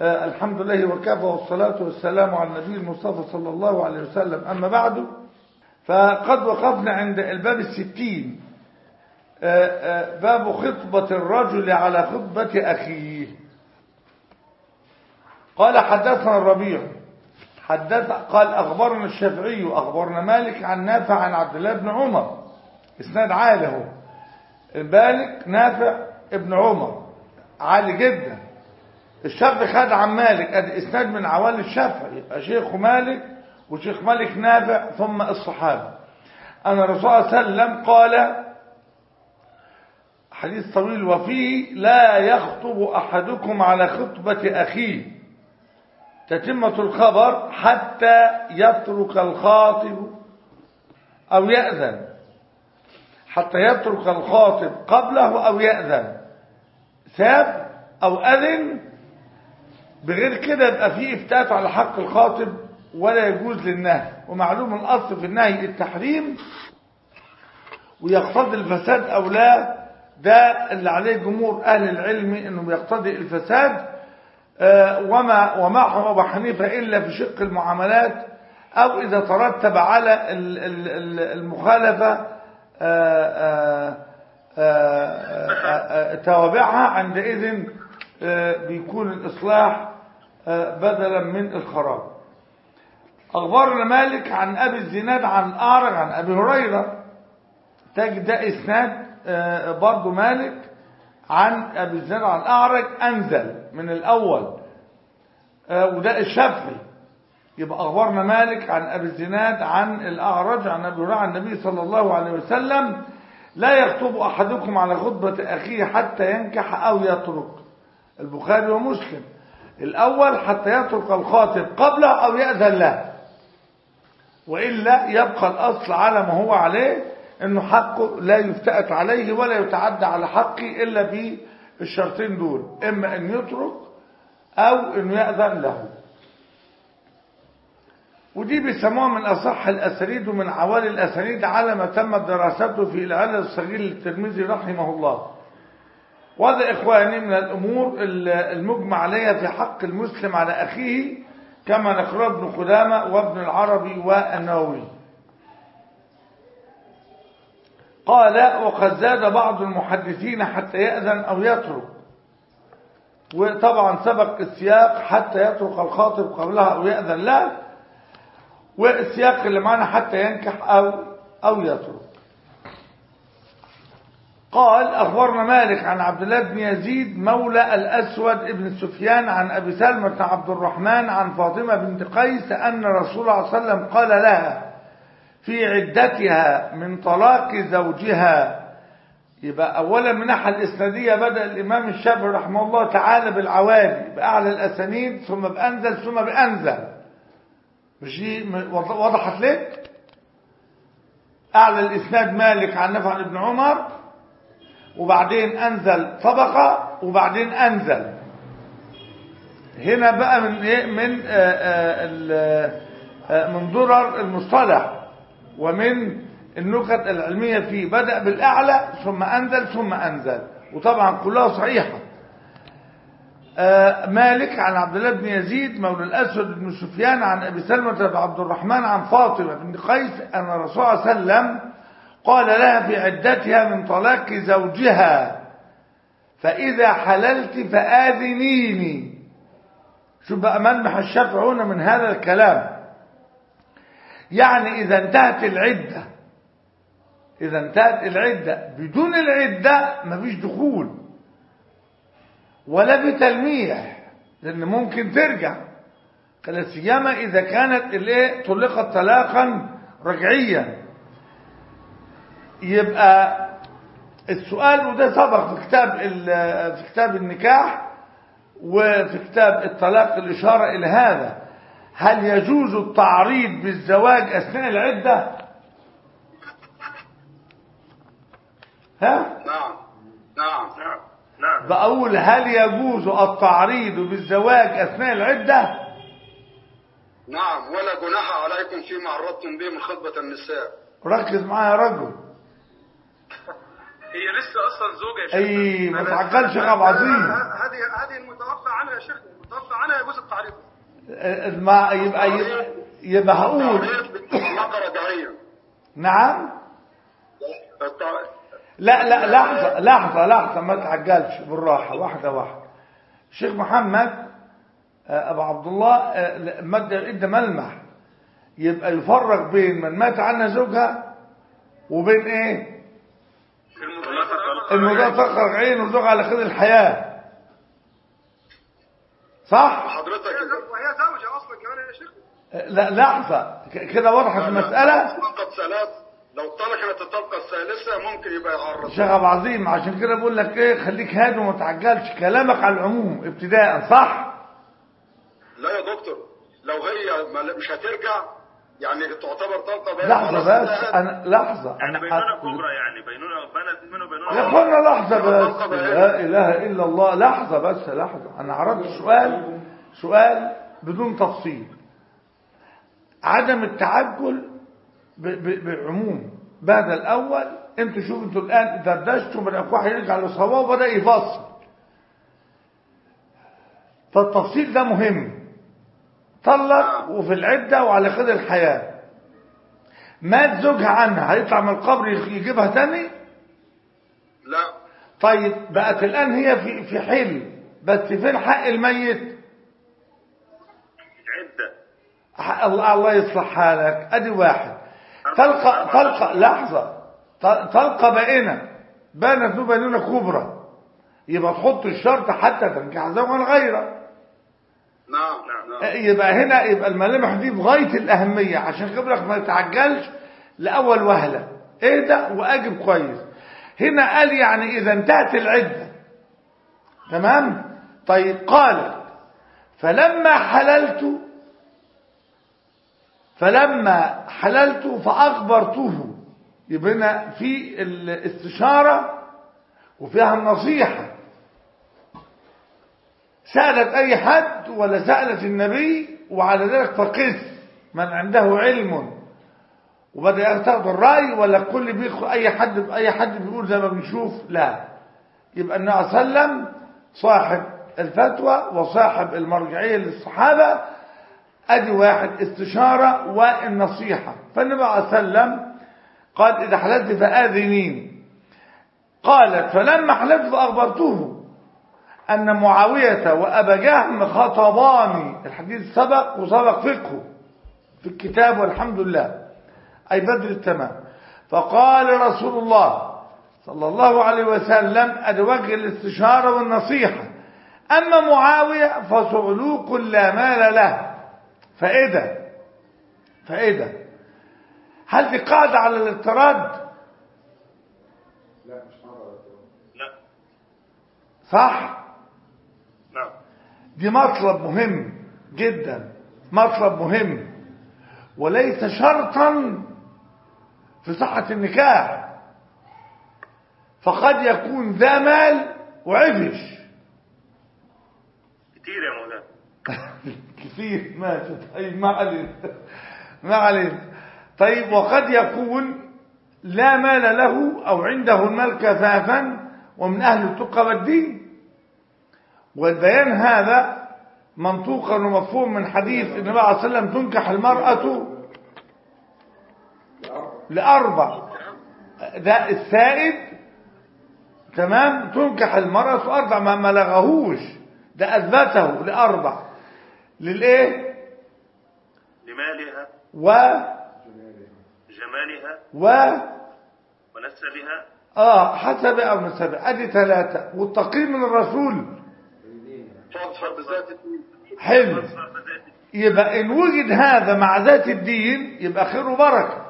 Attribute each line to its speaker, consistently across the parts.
Speaker 1: آه الحمد لله وكفى والصلاة والسلام على النبي المصطفى صلى الله عليه وسلم أما بعد فقد وقفنا عند الباب الستين آه آه باب خطبة الرجل على خطبة أخيه قال حدثنا الربيع حدث قال أخبرنا الشافعي أخبرنا مالك عن نافع عن عبد الله بن عمر اسناد عالي اهو مالك نافع ابن عمر عالي جدا الشافعي خد عن مالك ادي اسناد من عوالي الشافعي يبقى شيخ مالك وشيخ مالك نافع ثم الصحابه ان الرسول صلى الله عليه وسلم قال حديث طويل وفيه لا يخطب احدكم على خطبه اخيه تتمه الخبر حتى يترك الخاطب او ياذن حتى يترك الخاطب قبله او ياذن ساب او اذن بغير كده يبقى فيه افتات على حق الخاطب ولا يجوز للنهي ومعلوم الاصل في النهي التحريم ويقتضي الفساد او لا ده اللي عليه جمهور اهل العلم انه يقتضي الفساد وما وما ابو حنيفه الا في شق المعاملات او اذا ترتب على المخالفه توابعها عندئذ بيكون الإصلاح بدلا من الخراب أخبرنا مالك عن أبي الزناد عن أعرج عن أبي هريرة تجد ده إسناد برضو مالك عن أبي الزناد عن أعرج أنزل من الأول وده الشافعي يبقى أخبرنا مالك عن أبي الزناد عن الأعرج عن أبي هريرة عن النبي صلى الله عليه وسلم لا يخطب أحدكم على خطبة أخيه حتى ينكح أو يترك البخاري ومسلم الأول حتى يترك الخاطب قبله أو يأذن له وإلا يبقى الأصل على ما هو عليه أنه حقه لا يفتأت عليه ولا يتعدى على حقه إلا بالشرطين دول إما أن يترك أو أن يأذن له ودي بيسموها من أصح الأسانيد ومن عوالي الأسانيد على ما تمت دراسته في العلل الصغير للترمذي رحمه الله وهذا إخواني من الأمور المجمع عليها في حق المسلم على أخيه كما نقرأ ابن قدامة وابن العربي والنووي قال وقد زاد بعض المحدثين حتى يأذن أو يترك وطبعا سبق السياق حتى يترك الخاطب قبلها أو يأذن له والسياق اللي معنا حتى ينكح أو أو يترك قال أخبرنا مالك عن عبد الله بن يزيد مولى الأسود بن سفيان عن أبي سلمة عبد الرحمن عن فاطمة بنت قيس أن رسول الله صلى الله عليه وسلم قال لها في عدتها من طلاق زوجها يبقى أولا من الناحية الإسنادية بدأ الإمام الشافعي رحمه الله تعالى بالعوالي بأعلى الأسانيد ثم بأنزل ثم بأنزل مش وضحت لك أعلى الإسناد مالك عن نفع بن عمر وبعدين أنزل طبقة وبعدين أنزل هنا بقى من إيه من آآ آآ من درر المصطلح ومن النكت العلمية فيه بدأ بالأعلى ثم أنزل ثم أنزل وطبعا كلها صحيحة مالك عن عبد الله بن يزيد مولى الأسود بن سفيان عن أبي سلمة بن عبد الرحمن عن فاطمة بن قيس أن الرسول صلى الله عليه وسلم قال لها في عدتها من طلاق زوجها فإذا حللت فآذنيني شو بقى ملمح الشافعي هنا من هذا الكلام يعني إذا انتهت العدة إذا انتهت العدة بدون العدة مفيش دخول ولا بتلميح لأن ممكن ترجع لا سيما إذا كانت الايه طلقت طلاقا رجعيا يبقى السؤال وده سبق في كتاب في كتاب النكاح وفي كتاب الطلاق الإشارة إلى هذا هل يجوز التعريض بالزواج أثناء العدة ها
Speaker 2: نعم نعم نعم نعم
Speaker 1: بقول هل يجوز التعريض بالزواج أثناء العدة
Speaker 2: نعم ولا جناح عليكم فيما عرضتم به من خطبة النساء
Speaker 1: ركز معايا يا رجل
Speaker 3: هي لسه اصلا زوجة يا شيخ
Speaker 1: اي ما تعجلش يا ابو عظيم
Speaker 2: هذه هذه المتوقع عنها يا شيخ طب فعنها يجوز التعريض
Speaker 1: آه، ما يبقى يبقى, يبقى هقول
Speaker 2: التعريض بالطلاقة رجعية
Speaker 1: نعم
Speaker 2: التع-
Speaker 1: لا لا لحظة لحظة لحظة ما تعجلش بالراحة واحدة واحدة الشيخ محمد آه، أبو عبد الله آه، مد إدى ملمح يبقى يفرق بين من مات عنها زوجها وبين إيه الموضوع تخرج عين وزوج على خير الحياة صح؟
Speaker 2: حضرتك
Speaker 3: وهي زوجة أصلا كمان يا شيخ
Speaker 1: آه، لا لحظة ك- كده وضحت المسألة
Speaker 2: فقط ثلاث لو طلقت الطلقة الثالثة ممكن يبقى يعرض
Speaker 1: شيخ ابو عظيم عشان كده بقول لك ايه خليك هادي وما تعجلش كلامك على العموم ابتداء صح
Speaker 2: لا يا دكتور لو هي ما- مش هترجع يعني تعتبر طلقة بقى
Speaker 1: لحظه
Speaker 2: خلاص
Speaker 1: بس
Speaker 2: انتهت.
Speaker 1: انا لحظه
Speaker 4: يعني
Speaker 1: انا
Speaker 4: بينونة كبرى يعني بينونة بنت منه بينونة
Speaker 1: يا اخوانا لحظه بس لا اله الا الله لحظه بس لحظه انا عرضت سؤال سؤال بدون تفصيل عدم التعجل ب- ب- بالعموم بعد الاول انتوا شوفوا انتوا الان دردشتوا من واحد يرجع للصواب وبدا يفصل فالتفصيل ده مهم طلق وفي العده وعلى قيد الحياه مات زوجها عنها هيطلع من القبر يجيبها تاني
Speaker 2: لا
Speaker 1: طيب بقت الآن هي في في حل بس فين حق الميت
Speaker 4: عدة
Speaker 1: حق الله الله يصلح حالك ادي واحد تلقى تلقى لحظة ت- تلقى بائنة بانت له بينونة كبرى يبقى تحط الشرط حتى تنكح زوجا غيره
Speaker 2: نعم نعم
Speaker 1: يبقى هنا يبقى الملامح دي بغاية الأهمية عشان خبرك ما تتعجلش لأول وهلة اهدى وأجب كويس هنا قال يعني إذا انتهت العدة تمام طيب قالت فلما حللت فلما حللت فأخبرته يبقى هنا في الاستشارة وفيها النصيحة سألت أي حد ولا سألت النبي وعلى ذلك فقس من عنده علم وبدأ ياخد الرأي ولا الكل بياخد أي حد أي حد بيقول زي ما بنشوف لا يبقى النبي صلى الله عليه وسلم صاحب الفتوى وصاحب المرجعية للصحابة أدي واحد استشارة والنصيحة فالنبي عليه وسلم قال إذا حللت فآذنين قالت فلما حللت فأخبرته أن معاوية وأبا جهم خطباني الحديث سبق وسبق فقهه في الكتاب والحمد لله أي بدر التمام فقال رسول الله صلى الله عليه وسلم أدوجه الاستشارة والنصيحة أما معاوية فصعلوك لا مال له فإذا فإذا هل دي قاعدة على الاضطراد
Speaker 4: لا
Speaker 1: صح
Speaker 4: نعم
Speaker 1: دي مطلب مهم جدا مطلب مهم وليس شرطا في صحة النكاح فقد يكون ذا مال وعفش
Speaker 4: كتير يا مولانا
Speaker 1: كثير ماشي طيب ما علينا ما علينا طيب وقد يكون لا مال له أو عنده المال كفافا ومن أهل التقى والدين والبيان هذا منطوقا ومفهوم من حديث النبي عليه الصلاة والسلام تنكح المرأة لأربع ده السائد تمام تنكح المرأة أربع ما ملغهوش ده أثبته لأربع للإيه
Speaker 4: لمالها
Speaker 1: و
Speaker 4: جمالها
Speaker 1: و
Speaker 4: ونسبها
Speaker 1: آه حسب أو نسب أدي ثلاثة والتقييم من الرسول
Speaker 2: فاظفر بذات الدين
Speaker 1: حلو يبقى إن وجد هذا مع ذات الدين يبقى خير وبركة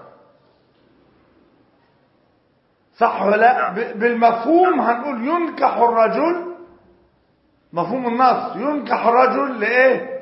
Speaker 1: صح ولا لا؟ ب- بالمفهوم هنقول ينكح الرجل مفهوم النص ينكح الرجل لإيه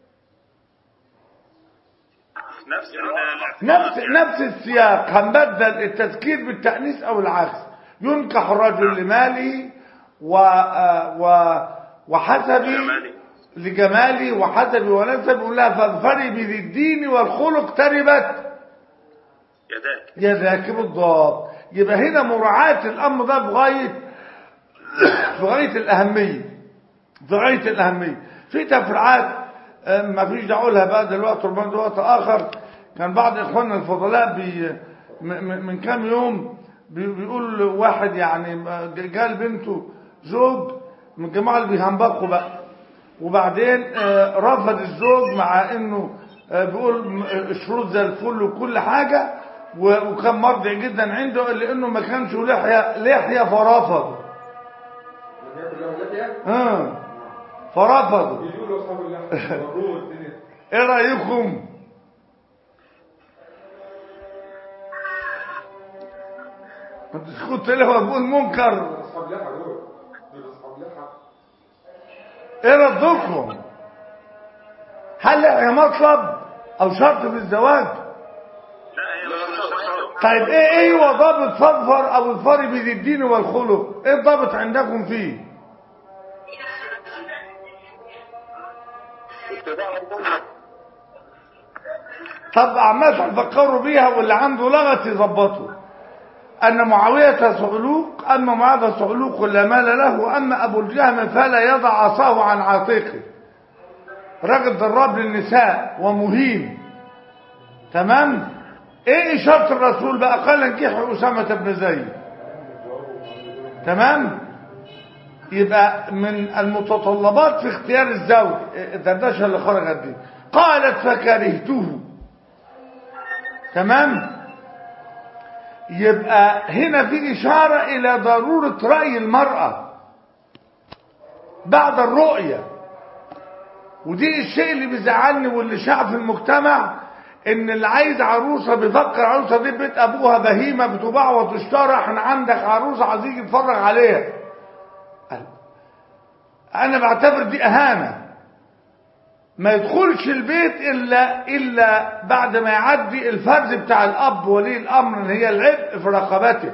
Speaker 4: نفس ال-
Speaker 1: نفس نفس السياق هنبدل التذكير بالتأنيث أو العكس ينكح الرجل لماله و و وحسب
Speaker 4: جمالي.
Speaker 1: لجماله وحسب ونسب يقول لها فاظفري بذي الدين والخلق تربت
Speaker 4: يداك
Speaker 1: يداك بالضبط يبقى هنا مراعاة الأمر ده بغاية بغاية الأهمية بغاية الأهمية في تفريعات آه، ما فيش دعوه لها بقى دلوقتي ربما ده وقت اخر كان بعض اخواننا الفضلاء بي م- م- من كام يوم بي- بيقول واحد يعني قال بنته زوج من الجماعه اللي بيهنبقوا بقى وبعدين آه، رفض الزوج مع انه آه، بيقول م- آه، شروط زي الفل وكل حاجه و- وكان مرضي جدا عنده الا انه ما كانش له لحيه لحيه فرفض
Speaker 5: لم يكن له لحية
Speaker 1: اه فرفضوا
Speaker 5: يجوا أصحاب اللحية وروه الدنيا
Speaker 1: ايه رايكم انت كنت ليه بقول منكر
Speaker 5: أصحاب لحى دول دول أصحاب لحى
Speaker 1: ايه ردكم هل هي مطلب او شرط في الزواج
Speaker 4: لا هي مش شرط.
Speaker 1: طيب ايه ايه هو ضابط فضفر او الفرق بين الدين والخلق ايه الضابط عندكم فيه
Speaker 2: اتباع الأمة
Speaker 1: طب عمال تفكروا بيها واللي عنده لغط يظبطه أن معاوية صعلوك أما معاذ صعلوك لا مال له أما أبو الجهم فلا يضع عصاه عن عاتقه راجل ضراب للنساء ومهين تمام ايه إشارة الرسول بقى قال انكحوا أسامة بن زيد تمام يبقى من المتطلبات في اختيار الزوج الدردشه اللي خرجت دي قالت فكرهته تمام يبقى هنا في إشارة إلى ضرورة رأي المرأة بعد الرؤية ودي الشيء اللي بيزعلني واللي شاع في المجتمع ان اللي عايز عروسه بيفكر عروسه دي بيت ابوها بهيمه بتباع وتشترى احنا عندك عروسه عايز يجي يتفرج عليها انا بعتبر دي اهانه ما يدخلش البيت الا الا بعد ما يعدي الفرز بتاع الاب ولي الامر ان هي العبء في رقبته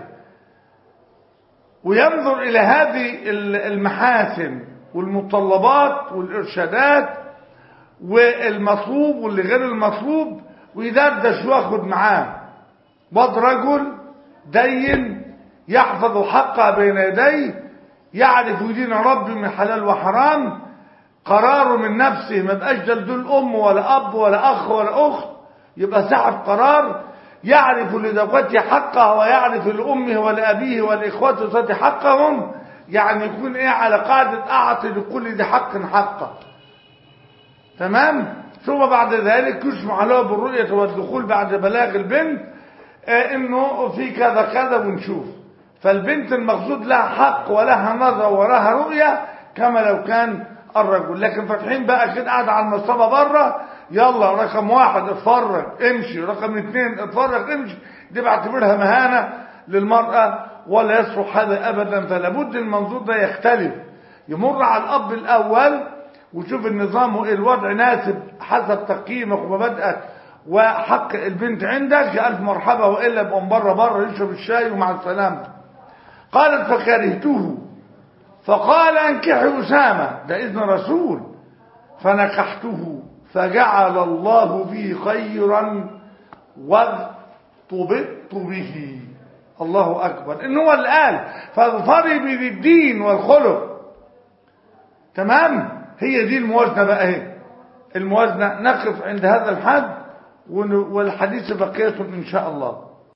Speaker 1: وينظر الى هذه المحاسن والمتطلبات والارشادات والمطلوب واللي غير المطلوب ويدردش وياخد معاه واد رجل دين يحفظ حقه بين يديه يعرف دين ربي من حلال وحرام قراره من نفسه ما بقاش دول ام ولا اب ولا اخ ولا اخت يبقى صاحب قرار يعرف لزوجته حقها ويعرف لامه ولابيه ولاخوته ذات حقهم يعني يكون ايه على قاعده اعطي لكل ذي حق حقه تمام ثم بعد ذلك يسمع له بالرؤيه والدخول بعد بلاغ البنت آه انه في كذا كذا ونشوف فالبنت المقصود لها حق ولها نظر ولها رؤيه كما لو كان الرجل لكن فاتحين بقى كده قاعد على المصطبه بره يلا رقم واحد اتفرج امشي رقم اثنين اتفرج امشي دي بعتبرها مهانه للمراه ولا يصلح هذا ابدا فلا بد المنظور ده يختلف يمر على الاب الاول وشوف النظام الوضع ناسب حسب تقييمك ومبادئك وحق البنت عندك يا الف مرحبا والا يبقى بره بره يشرب الشاي ومع السلامه قالت فكرهته فقال انكحي أسامة ده إذن رسول فنكحته فجعل الله بي خيرا واغتبطت به الله أكبر إن هو اللي قال فاظفري بالدين والخلق تمام هي دي الموازنة بقى اهي الموازنة نقف عند هذا الحد والحديث بقية إن شاء الله